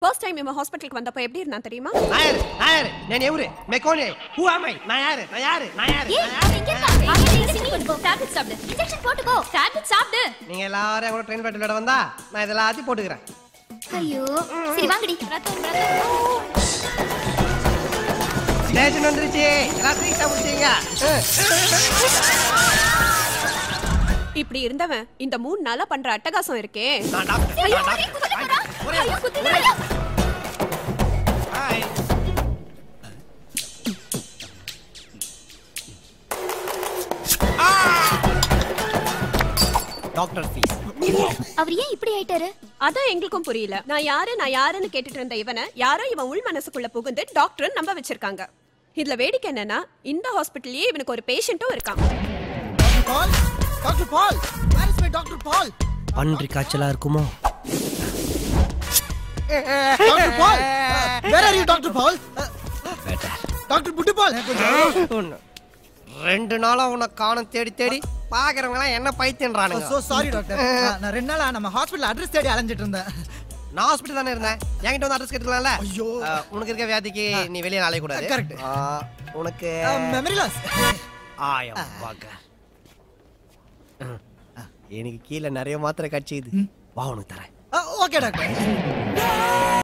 First time இவன் ஹாஸ்பிட்டலுக்கு வந்தப்ப எப்படி இருந்தான் தெரியுமா நான் யாரு நான் யாரு நான் எவரு மெக்கோனே ஹூ ஆம் ஐ நான் யாரு நான் யாரு நான் யாரு ஏய், நான் யாரு இங்க இருக்கா? அங்க இன்ஜெக்ஷன் போட்டுக்கோ. டேப்லெட் சாப்பிடு. இன்ஜெக்ஷன் போட்டுக்கோ. டேப்லெட் சாப்பிடு. நீங்க எல்லாரும் கூட ட்ரெயின் பேட் விளையாட வந்தா நான் இதெல்லாம் எல்லாத்தையும் போட்டுக்கிறேன் ஐயோ சரி வாங்கடி ரத்தம் ரத்தம் ஸ்டேஷன் வந்துருச்சு எல்லாம் சீக்கிரம் முடிச்சீங்க இப்படி இருந்தவன் இந்த மூணு நாளா பண்ற அட்டகாசம் இருக்கே நான் டாக்டர் ஐயோ, நான் ஐயோ, குத்திட டாக்டர் போறா. ஒரே ஐயோ, ஒரு- குத்திட ஒரே போறா. ஹாய் டாக்டர் ஃபீஸ் அவர் ஏன் இப்படி ஆயிட்டாரு அதான் எங்களுக்கும் புரியல நான் யாரு நான் யாருன்னு கேட்டுட்டு இருந்த இவனை யாரோ இவன் உள் மனசுக்குள்ள புகுந்து டாக்டர் நம்ப வச்சிருக்காங்க இதுல வேடிக்கை என்னன்னா இந்த ஹாஸ்பிட்டல்லயே இவனுக்கு ஒரு பேஷண்ட்டும் இருக்கான் Paul? Dr. Paul? Where is my Dr. Paul? பன்றி காய்ச்சலா இருக்குமோ Dr. Paul? Uh, where are you, Dr. Paul? Uh, Dr. Buttu Paul? ஒண்ணு. ரெண்டு நாளா உன்னை காணும் தேடி தேடி பாக்குறவங்க எல்லாம் என்ன Oh, பைத்தியன்றானுங்க so sorry, doctor. Uh, நான் ரெண்டு நாளா நம்ம ஹாஸ்பிடல் அட்ரஸ் தேடி அலைஞ்சிட்டு இருந்தேன் நான் ஹாஸ்பிட்டல் தானே இருந்தேன் என்கிட்ட வந்து அட்ரஸ் கேட்டுக்கலாம்ல ஐயோ. அஹ், உனக்கு இருக்க வியாதிக்கு நீ வெளியே நாளைய கூடாது Correct. அஹ், உனக்கு மெமரி லாஸ் ஆயம் வாங்க எனக்கு கீழே நிறைய மாத்திரை கட்சி இது வா உனக்கு தரேன் ஓகே டாக்டர்